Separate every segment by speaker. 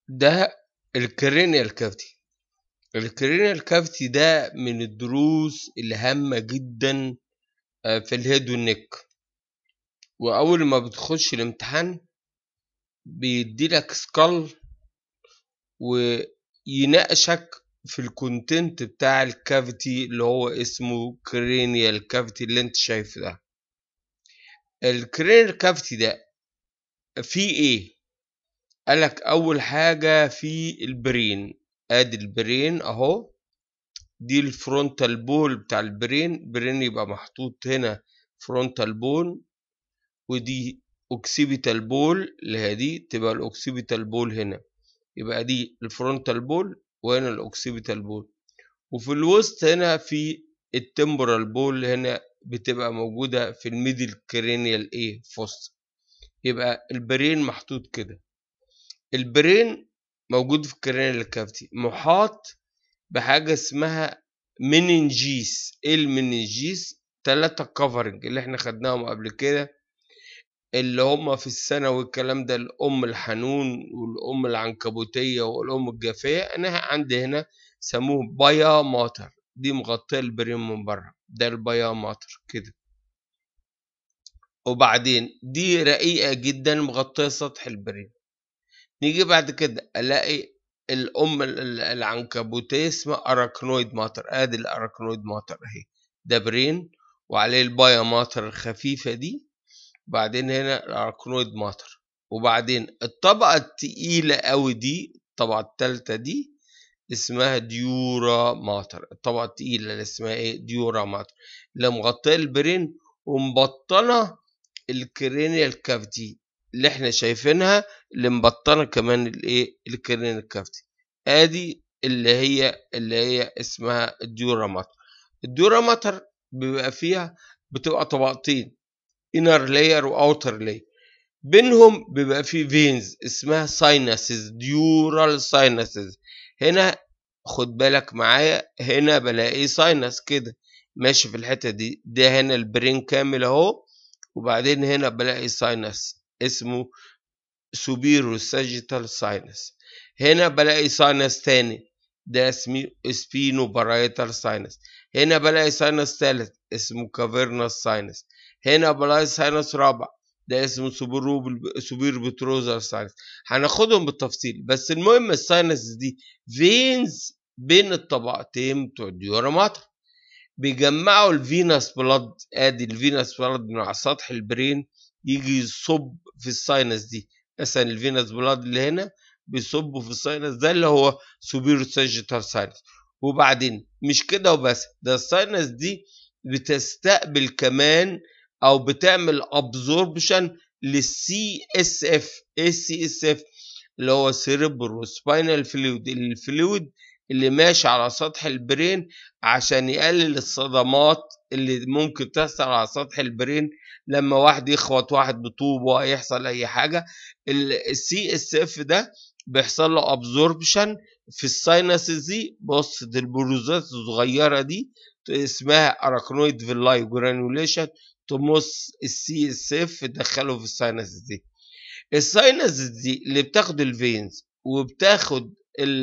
Speaker 1: ده الكرينيال كافيتي الكرينيال كافيتي ده من الدروس الهامة جدا آه، في الهيد والنك وأول ما بتخش الامتحان بيديلك سكال ويناقشك في الكونتنت بتاع الكافيتي اللي هو اسمه كرينيال كافيتي اللي انت شايفه ده الكرينيال كافيتي ده فيه ايه قالك اول حاجة في البرين ادي البرين اهو دي الفرونتال بول بتاع البرين برين يبقى محطوط هنا فرونتال بول ودي اوكسيبيتال بول اللي هي دي تبقى الاوكسيبيتال بول هنا يبقى دي الفرونتال بول وهنا الاوكسيبيتال بول وفي الوسط هنا في التمبرال بول هنا بتبقى موجودة في الميدل كرينيال ايه فوس يبقى البرين محطوط كده البرين موجود في الكرينيال كافيتي محاط بحاجة اسمها مننجيس ايه المننجيس تلاتة كفرنج اللي احنا خدناهم قبل كده اللي هم في الثانوي الكلام ده الأم الحنون والأم العنكبوتية والأم الجافية أنا عندي هنا سموه بايا ماتر دي مغطية البرين من بره ده البايا ماتر كده وبعدين دي رقيقة جدا مغطية سطح البرين نيجي بعد كده ألاقي الأم العنكبوتية اسمها أراكنويد ماتر آدي الأراكنويد ماتر أهي ده برين وعليه البايا ماتر الخفيفة دي وبعدين هنا الأراكنويد ماتر وبعدين الطبقة التقيلة أوي دي الطبقة التالتة دي اسمها ديورا ماتر الطبقة التقيلة اللي اسمها ايه ديورا ماتر اللي مغطية البرين ومبطنة الكرينيال كافيتي اللي احنا شايفينها اللي مبطنة كمان الايه الكرينيال كافيتي ادي اللي هي اللي هي اسمها الديورا ماتر الديورا ماتر بيبقى فيها بتبقى طبقتين inner layer و outer layer بينهم بيبقى في فينز اسمها ساينسز ديورال ساينسز هنا خد بالك معايا هنا بلاقي ساينس كده ماشي في الحته دي ده هنا البرين كامل اهو وبعدين هنا بلاقي ساينس اسمه سوبيرو ساجيتال ساينس هنا بلاقي ساينس تاني ده اسمه سبينو بارايتال ساينس هنا بلاقي ساينس تالت اسمه كافيرنس ساينس هنا بلاقي ساينس رابع ده اسمه سوبرو سوبير بتروزر ساينس هناخدهم بالتفصيل بس المهم الساينس دي فينز بين الطبقتين بتوع الديوراماتر بيجمعوا الفينس بلاد ادي الفينس بلاد من على سطح البرين يجي يصب في الساينس دي مثلا الفينس بلاد اللي هنا بيصبوا في الساينس ده اللي هو سوبيرو ساجيتال ساينس وبعدين مش كده وبس ده الساينس دي بتستقبل كمان او بتعمل ابزوربشن للسي اس اف ايه السي اس اف اللي هو سيريبرو سباينال فلويد الفلويد اللي ماشي على سطح البرين عشان يقلل الصدمات اللي ممكن تحصل على سطح البرين لما واحد يخبط واحد بطوبه يحصل اي حاجه السي اس اف ده بيحصل له ابزوربشن في الساينسز دي بص دي البروزات الصغيره دي اسمها اراكنويد فيلاي جرانيوليشن تمص السي اس اف تدخله في الساينسز دي الساينسز دي اللي بتاخد الفينز وبتاخد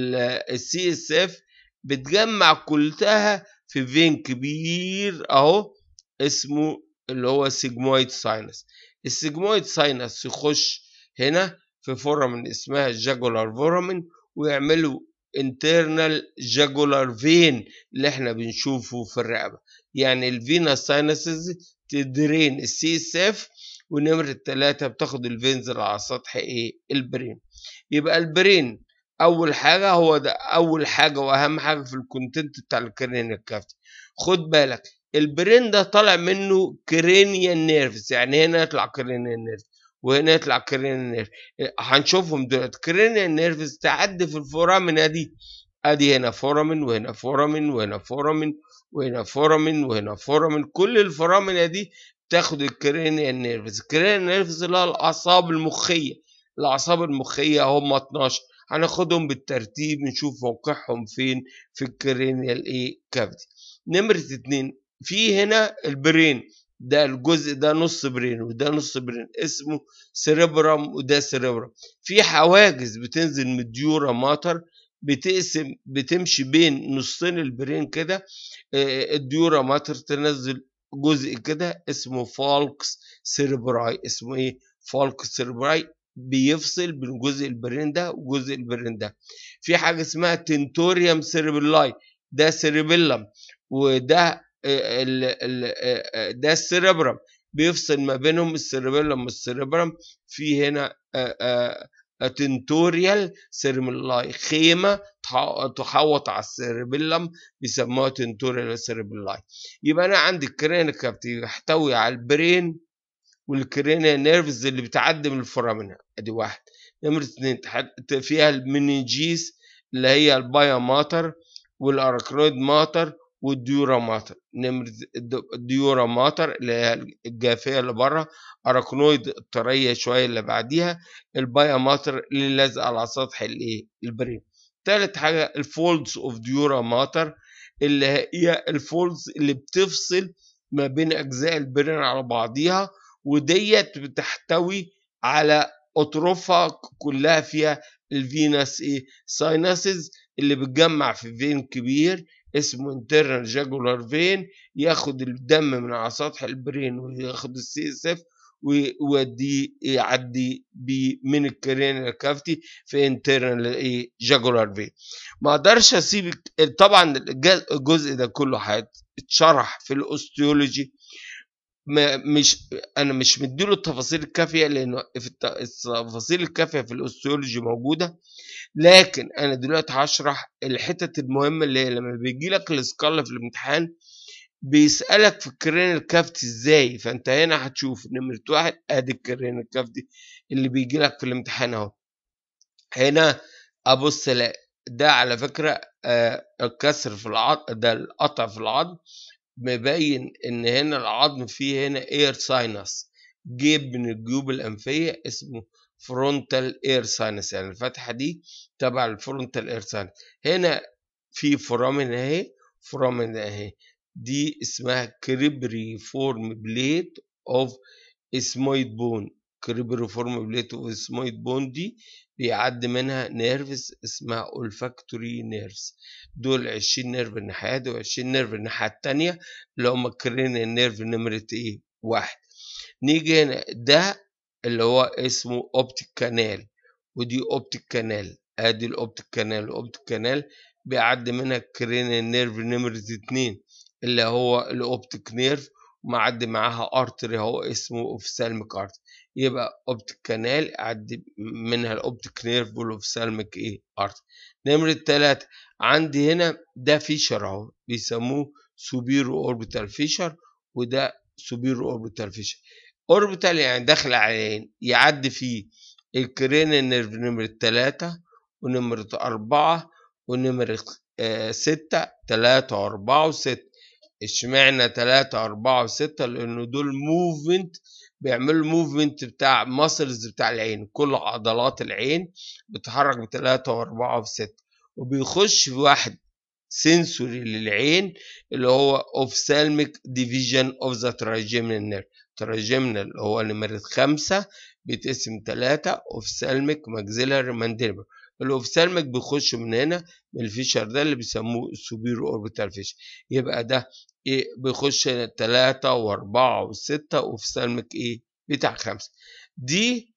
Speaker 1: السي اس اف بتجمع كلها في فين كبير اهو اسمه اللي هو سيجمويد ساينس السيجمويد ساينس يخش هنا في فورامين اسمها جاجولار فورامين ويعملوا internal جاجولار فين اللي احنا بنشوفه في الرقبه يعني الفينا ساينسز تدرين السي اس اف ونمرة التلاتة بتاخد الفينز على سطح ايه البرين يبقى البرين اول حاجة هو ده اول حاجة واهم حاجة في الكونتنت بتاع الكرينيال كافتي خد بالك البرين ده طالع منه كرينيال نيرفز يعني هنا يطلع كرينيال نيرفز وهنا يطلع كرينيال نيرف هنشوفهم دلوقتي كرينيال نيرفز تعدي في الفورامين دي ادي هنا فورامين وهنا فورامين وهنا فورامين وهنا فورامين وهنا فورامين كل الفورامين دي تاخد الكرينيال نيرفز الكرينيال نيرفز اللي هي الاعصاب المخيه الاعصاب المخيه هم 12 هناخدهم بالترتيب نشوف موقعهم فين في الكرينيال ايه كافيتي نمرة اتنين في هنا البرين ده الجزء ده نص برين وده نص برين اسمه سيريبرام وده سيريبرام في حواجز بتنزل من الديورا ماتر بتقسم بتمشي بين نصين البرين كده الديورا ماتر تنزل جزء كده اسمه فالكس سيربراي اسمه ايه فالكس سيربراي بيفصل بين جزء البرين ده وجزء البرين ده في حاجه اسمها تنتوريوم سيربلاي ده سيربيلم وده ال ال ده السيربرم بيفصل ما بينهم السيربيلم والسيربرم في هنا تنتوريال سيربلاي خيمه تحوط على السيربيلم بيسموها تنتوريال سيربلاي يبقى انا عندي الكرينيا كابتي يحتوي على البرين والكرينيا نيرفز اللي بتعدي من الفورامينا ادي واحد نمرة اتنين فيها المنينجيس اللي هي البايا ماتر والاراكنويد ماتر والديورا ماتر نمرة الديورا ماتر اللي هي الجافية اللي بره اراكنويد الطرية شوية اللي بعديها البايا ماتر اللي لازقة على سطح الايه البرين تالت حاجة الفولدز اوف ديورا ماتر اللي هي الفولدز اللي بتفصل ما بين اجزاء البرين على بعضيها وديت بتحتوي على اطرافها كلها فيها الفينس ايه ساينسز اللي بتجمع في فين كبير اسمه انترنال جاجولار فين ياخد الدم من على سطح البرين وياخد السي اس اف ويوديه يعدي بيه من الكرينال كافتي في انترنال ايه جاجولار فين ما اقدرش اسيب طبعا الجزء ده كله هيتشرح في الاوستيولوجي مش انا مش مديله التفاصيل الكافيه لانه في التفاصيل الكافيه في الاوستيولوجي موجوده لكن انا دلوقتي هشرح الحتت المهمه اللي هي لما بيجي لك السكال في الامتحان بيسالك في الكرين الكافتي ازاي فانت هنا هتشوف نمره واحد ادي الكرين الكافتي اللي بيجي لك في الامتحان اهو هنا ابص الاقي ده على فكره آه الكسر في العظم ده القطع في العظم مبين ان هنا العظم فيه هنا اير ساينس جيب من الجيوب الانفيه اسمه فرونتال اير ساينس يعني الفتحه دي تبع الفرونتال اير ساينس هنا في فرامن اهي فرامن اهي دي اسمها كريبري فورم بليت اوف اسمويد بون كريبري فورم بليت اوف اسمويد بون دي بيعدي منها نيرفز اسمها olfactory نيرفز دول 20 نيرف الناحية دي و20 نيرف الناحية التانية اللي هم كرين النيرف نمرة ايه واحد نيجي هنا ده اللي هو اسمه اوبتيك كانال ودي اوبتيك كانال ادي الاوبتيك كانال الاوبتيك كانال بيعدي منها كرين النيرف نمرة اتنين اللي هو الاوبتيك نيرف ومعدي معاها ارتري هو اسمه اوفسالميك ارتري يبقى اوبتيك كانال عدي منها الاوبتيك نيرف والاوفسالميك ايه ارتري نمرة تلاتة عندي هنا ده فيشر اهو بيسموه سوبيرو اوربيتال فيشر وده سوبيرو اوربيتال فيشر اوربيتال يعني داخل على العين يعدي فيه الكرين نيرف نمرة تلاتة ونمرة أربعة ونمرة آه ستة تلاتة وأربعة وستة اشمعنى تلاتة أربعة وستة لأنه دول موفمنت بيعملوا موفمنت بتاع ماسلز بتاع العين كل عضلات العين بتتحرك بتلاتة وأربعة وستة وبيخش في واحد سنسوري للعين اللي هو اوفسالميك ديفيجن اوف ذا تراجيمنال نيرف تراجيمنال هو نمرة خمسة بيتقسم تلاتة اوفسالميك ماكسيلاري مانديبل الاوفسالميك بيخش من هنا من الفيشر ده اللي بيسموه السوبيرو اوربيتال فيشر يبقى ده ايه بيخش هنا تلاتة واربعة وستة اوفسالميك ايه بتاع خمسة دي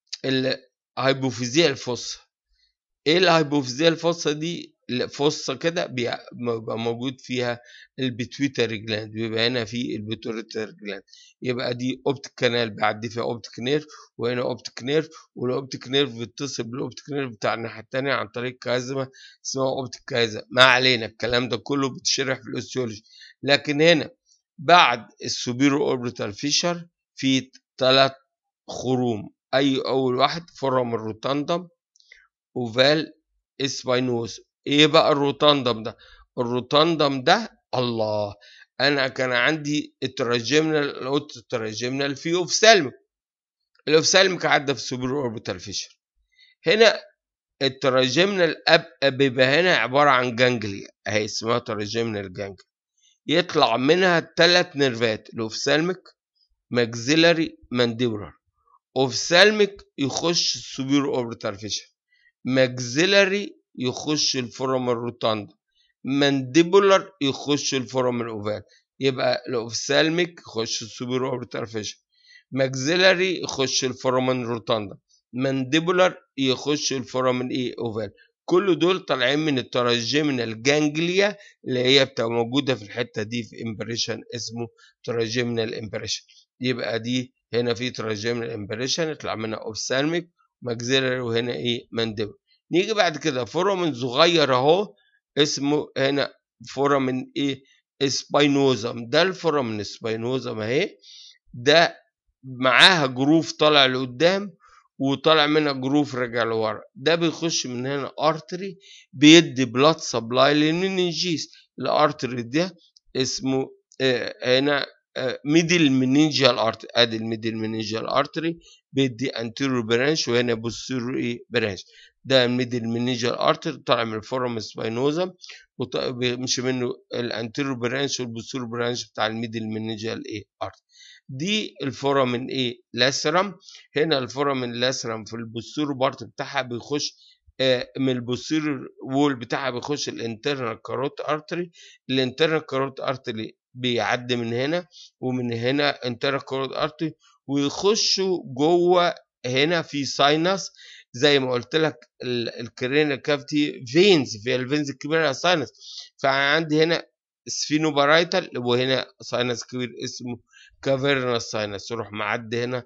Speaker 1: الهايبوفيزيا الفصة ايه الهايبوفيزيا الفصة دي فصة كده بيبقى موجود فيها البيتويتري جلاند بيبقى هنا في البيتويتري جلاند يبقى دي اوبتيك كانال بيعدي فيها اوبتيك نيرف وهنا اوبتيك نيرف والاوبتيك نيرف بيتصل بالاوبتيك نيرف بتاع الناحيه الثانيه عن طريق كازما اسمها اوبتيك كازا ما علينا الكلام ده كله بتشرح في الاوستيولوجي لكن هنا بعد السوبيرو اوربيتال فيشر في ثلاث خروم اي اول واحد فرم الروتاندم اوفال اسباينوس ايه بقى الروتاندم ده الروتاندم ده الله انا كان عندي التراجيمنال قلت التراجيمنال في اوفسالميك الاوفسالميك عدى في السوبر اوربيتال فيشر هنا التراجيمنال اب بيبقى هنا عباره عن جانجليا اهي اسمها تراجيمنال جانجليا يطلع منها ثلاث نيرفات الاوفسالميك ماكسيلاري مانديبولار اوفسالميك يخش السوبير اوربيتال فيشر ماكسيلاري يخش الفورم الروتاند مانديبولار يخش الفورم الاوفال يبقى الاوفسالميك يخش السوبير اوربيتال فيشر ماكسيلاري يخش الفورامن روتاندا مانديبولار يخش الفورامن ايه اوفال كل دول طالعين من التراجيمينال جانجليا اللي هي بتبقى موجوده في الحته دي في امبريشن اسمه تراجيمينال امبريشن يبقى دي هنا في تراجيمينال امبريشن يطلع منها اوفسالميك ماكسيلاري وهنا ايه مانديبولار نيجي بعد كده فورامن صغير اهو اسمه هنا فورامن ايه سباينوزم ده الفورامن سباينوزم اهي ده معاها جروف طالع لقدام وطالع منها جروف راجع لورا ده بيخش من هنا ارتري بيدي بلاد سبلاي للمننجيس الارتري ده اسمه آه هنا آه ميدل مننجيال ارتري ادي الميدل مننجيال ارتري بيدي انتيريور برانش وهنا بوستيريور ايه برانش ده الميدل مننجيال ارتري طالع من الفورم سباينوزا بيمشي منه الانتيريور برانش والبوستيريور برانش بتاع الميدل مننجيال ايه ارتري دي الفورامين ايه لاسرم هنا الفورامين لاسرم في البوستيرو بارت بتاعها بيخش آه من البوستيرو وول بتاعها بيخش الانترنال كاروت ارتري الانترنال كاروت ارتري بيعدي من هنا ومن هنا انترنال كاروت ارتري ويخشوا جوه هنا في ساينس زي ما قلت لك الكرينال كافيتي فينز في الفينز الكبيره ساينس فعندي هنا سفينوبارايتال وهنا ساينس كبير اسمه كافيرنا ساينس يروح معدي هنا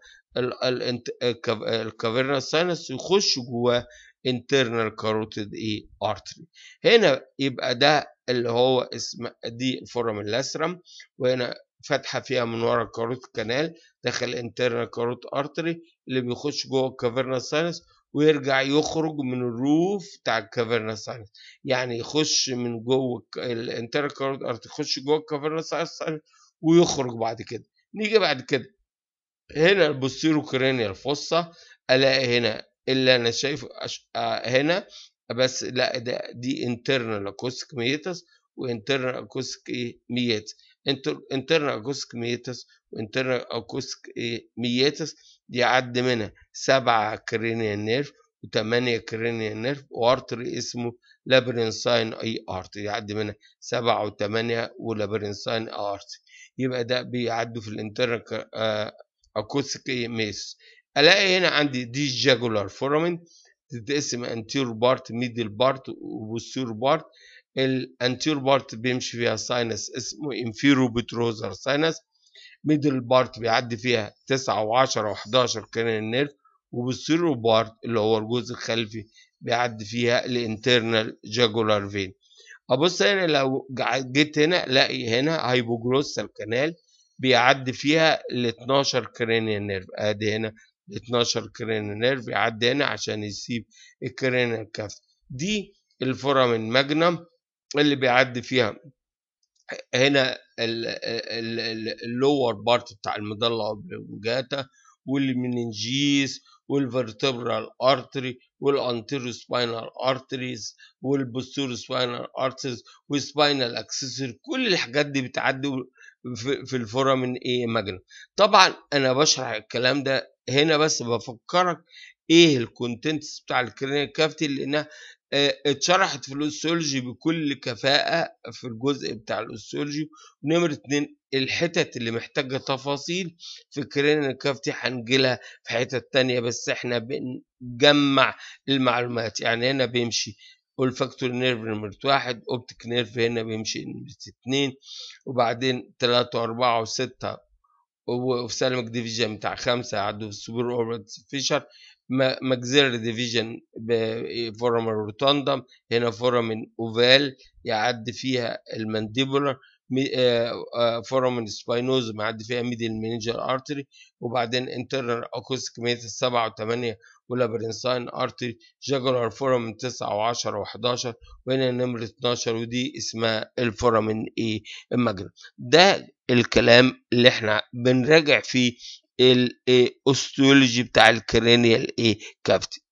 Speaker 1: الكافيرنا ساينس يخش جواه internal carotid ايه artery هنا يبقى ده اللي هو اسم دي فورم اللاسرم وهنا فتحه فيها من ورا الكاروت كانال داخل internal carotid artery اللي بيخش جوه الكافيرنا ساينس ويرجع يخرج من الروف بتاع الكافيرنا ساينس يعني يخش من جوه الانترنال كاروت ارتري يخش جوه الكافيرنا ساينس ويخرج بعد كده نيجي بعد كده هنا البوستيرو كرينيال فوسا الاقي هنا اللي انا شايفه أش... آه هنا بس لا ده دي انترنال اكوستيك ميتس وانترنال اكوستيك ميتس انترنال اكوستيك ميتس وانترنال اكوستيك ميتس يعدي منها سبعة كرينيال نيرف وثمانية كرينيال نيرف وارتري اسمه لابرنساين اي ارتري يعدي منها سبعة وثمانية ولابرنساين ارتري يبقى ده بيعدوا في الانترنال اكوستيك ميس الاقي هنا عندي دي جاجولار فورامين تتقسم انتير بارت ميدل بارت وبوستير بارت الانتير بارت بيمشي فيها ساينس اسمه انفيرو بتروزر ساينس ميدل بارت بيعدي فيها 9 و10 و11 كرين نيرف وبوستيرو بارت اللي هو الجزء الخلفي بيعدي فيها الانترنال جاجولار فين ابص هنا لو جيت هنا الاقي هنا هايبوجلوسال كانال بيعدي فيها ال 12 كرينيال نيرف ادي هنا ال 12 كرينيال نيرف يعدي هنا عشان يسيب الكرينيال كاف دي الفورامين ماجنم اللي بيعدي فيها هنا اللور بارت بتاع المضله اوبلونجاتا والمننجيس والفرتبرال ارتري والانتيرو سباينال ارتريز والبوستيرو سباينال ارتريز والسباينال اكسسوري كل الحاجات دي بتعدي في الفورامين ايه ماجنم طبعا انا بشرح الكلام ده هنا بس بفكرك ايه الكونتنتس بتاع الكرينيال كافتي لانها اتشرحت في الاوستيولوجي بكل كفاءة في الجزء بتاع الاوستيولوجي ونمرة اتنين الحتت اللي محتاجة تفاصيل في الكرينيال كافتي هنجيلها في حتت تانية بس احنا بنجمع المعلومات يعني هنا بيمشي والفاكتور نيرف نمرة واحد اوبتيك نيرف هنا بيمشي نمرة اتنين وبعدين تلاتة واربعة وستة وفي سالمك ديفيجن بتاع خمسة يعدوا في السوبر اوربت فيشر ماكسيلري ديفيجن فورامين روتاندم هنا فورامين اوفال يعدي فيها المانديبولار فورامين سباينوز معدي فيها ميدل منينجال ارتري وبعدين انترنال اكوستيك ميتس 7 و8 ولابرنساين ارتري جاجولار فورامين 9 و10 و11 وهنا نمرة 12 ودي اسمها الفورامين ايه المجرى ده الكلام اللي احنا بنراجع فيه الاوستيولوجي بتاع الكرينيال ايه كافتي